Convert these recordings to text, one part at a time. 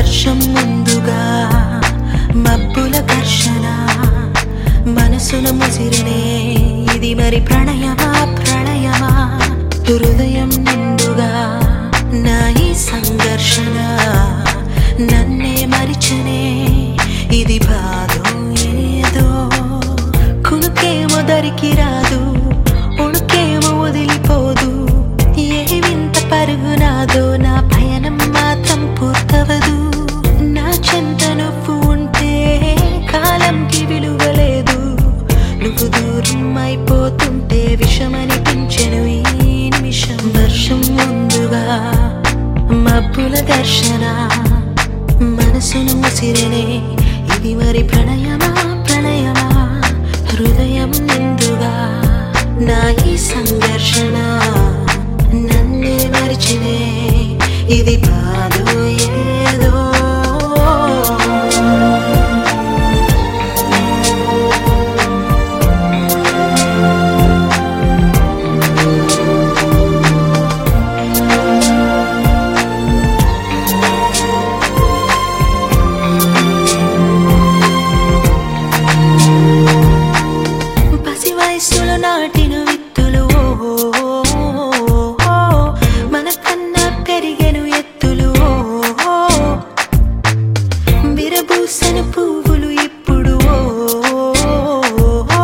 వర్షం ముందుగా మబ్బుల ఘర్షణ మనసున ముసిరినే ఇది మరి ప్రణయమా ప్రణయమా హృదయం నిండుగా నా ఈ సంఘర్షణ నన్నే మరిచనే ఇది బాధో ఏదో కునుకేమో దరికి రాదు ఉణుకేమో వదిలిపోదు ఏ వింత పరుగునాదో నా పయనం మాత్రం పూర్తవదు నా చెంత నువ్వు ఉంటే కాలంకి విలువలేదు నువ్వు దూరం అయిపోతుంటే విషమనిపించెను ఈ నిమిషం వర్షం ముందుగా మబ్బుల ఘర్షణ మనసును ముసిరనే ఇది మరి ప్రణయమా ప్రణయమా హృదయం నిండుగా నా ఈ సంఘర్షణ నన్నే మరిచినే ఇది బాధో ఏదో పసి వయసులో నాటిన విత్తులు ఓ, ఓ, మనకన్నా పెరిగెను ఎత్తులు ఓ, విరబూసెను పువ్వులు ఇప్పుడు ఓ, ఓ,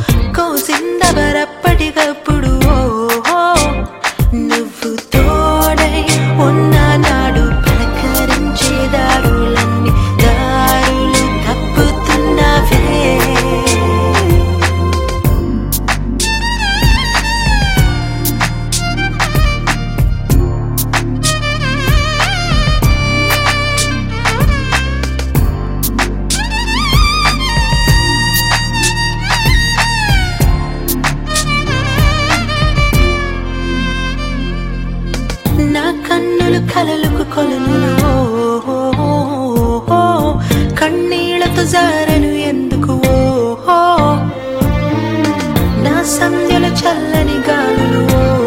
కోసిందవరప్పటికప్పుడు ఓ, నువ్వు తోడై ఉన్న నాడు పలకరించే దారులన్నీ దారులు తప్పుతున్నవే నా కన్నులు కలలకు కొలనులు ఓ, ఓ, ఓ, కన్నీళ్లతో జారను ఎందుకు ఓ, నా సంధ్యల చల్లని గాలులు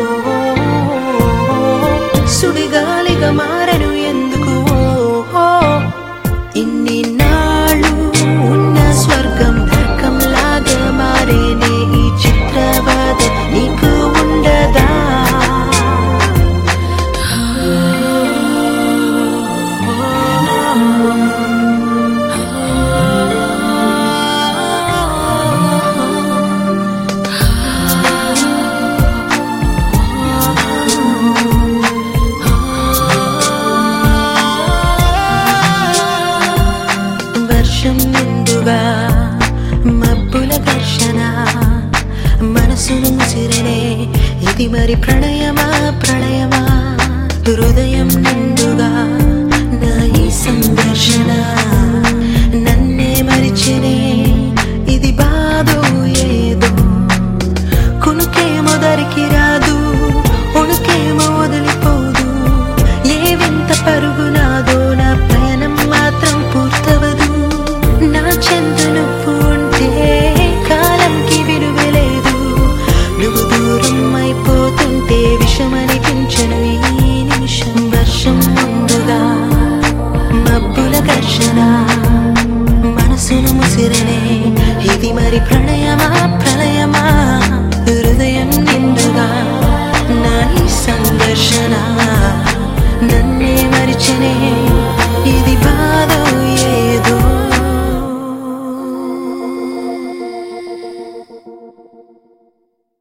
ఓ, సుడిగాలిగా మారను ఎందుకు ఓ, ఇన్ని నాళ్ళు ఉన్న స్వర్గం నరకంలాగా మారేనే ఈ చిత్రబాధ నీకు ఉండదా వర్షం ముందుగా మబ్బుల ఘర్షణ మనసును ముసిరనే ఇది మరి ప్రణయమా ప్రణయమా హృదయం నిండుగా నా ఈ సంఘర్షణ నన్నే మరిచినే ఇది బాధో ఏదో కునుకేమో దరికి రాదు ఉణుకేమో వదిలిపోదు ఏ వింత పరుగునాదో నా ప్రయాణం మాత్రం పూర్తవదు నా చెంత నువ్వు ఉంటే కాలంకి విలువలేదు నువ్వు దూరం అయిపోతుంటే విషమనిపించను ఈ నిమిషం వర్షం ముందుగా మబ్బుల ఘర్షణ